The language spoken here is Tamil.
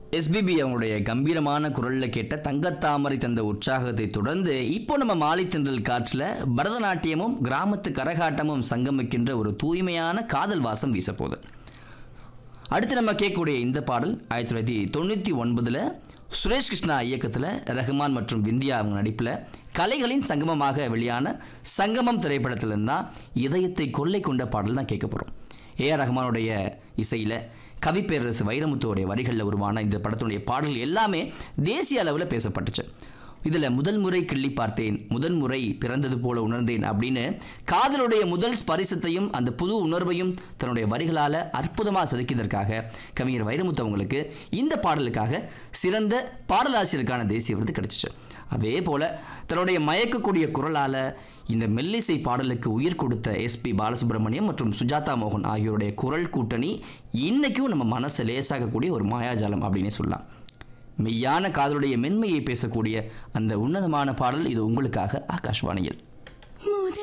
எஸ்பிபி அவங்களுடைய கம்பீரமான குரல்ல கேட்ட தங்கத்தாமரை தந்த உற்சாகத்தை தொடர்ந்து இப்போ நம்ம மாலைத்தென்றல் காற்றில் பரதநாட்டியமும் கிராமத்து கரகாட்டமும் சங்கமிக்கின்ற ஒரு தூய்மையான காதல் வாசம் வீசப்போகுது அடுத்து நம்ம கேட்கக்கூடிய இந்த பாடல் ஆயிரத்தி தொள்ளாயிரத்தி தொண்ணூற்றி ஒன்பதில் சுரேஷ் கிருஷ்ணா இயக்கத்தில் ரஹ்மான் மற்றும் விந்தியா அவங்க நடிப்பில் கலைகளின் சங்கமமாக வெளியான சங்கமம் திரைப்படத்தில் இருந்தால் இதயத்தை கொள்ளை கொண்ட பாடல் தான் கேட்க போகிறோம் ஏஆர் ரஹ்மானுடைய இசையில் கவிப்பேரரசு வைரமுத்துவோடைய வரிகளில் உருவான இந்த படத்தினுடைய பாடல் எல்லாமே தேசிய அளவில் பேசப்பட்டுச்சு இதில் முதல் முறை கிள்ளி பார்த்தேன் முதல் முறை பிறந்தது போல உணர்ந்தேன் அப்படின்னு காதலுடைய முதல் ஸ்பரிசத்தையும் அந்த புது உணர்வையும் தன்னுடைய வரிகளால் அற்புதமாக செதுக்கியதற்காக கவிஞர் வைரமுத்து அவங்களுக்கு இந்த பாடலுக்காக சிறந்த பாடலாசிரியருக்கான தேசிய விருது கிடைச்சிச்சு அதே போல் தன்னுடைய மயக்கக்கூடிய குரலால் இந்த மெல்லிசை பாடலுக்கு உயிர் கொடுத்த எஸ்பி பாலசுப்ரமணியம் மற்றும் சுஜாதா மோகன் ஆகியோருடைய குரல் கூட்டணி இன்னைக்கும் நம்ம மனசை லேசாக்கக்கூடிய ஒரு மாயாஜாலம் அப்படின்னே சொல்லலாம் மெய்யான காதலுடைய மென்மையை பேசக்கூடிய அந்த உன்னதமான பாடல் இது உங்களுக்காக ஆகாஷ்வாணியில்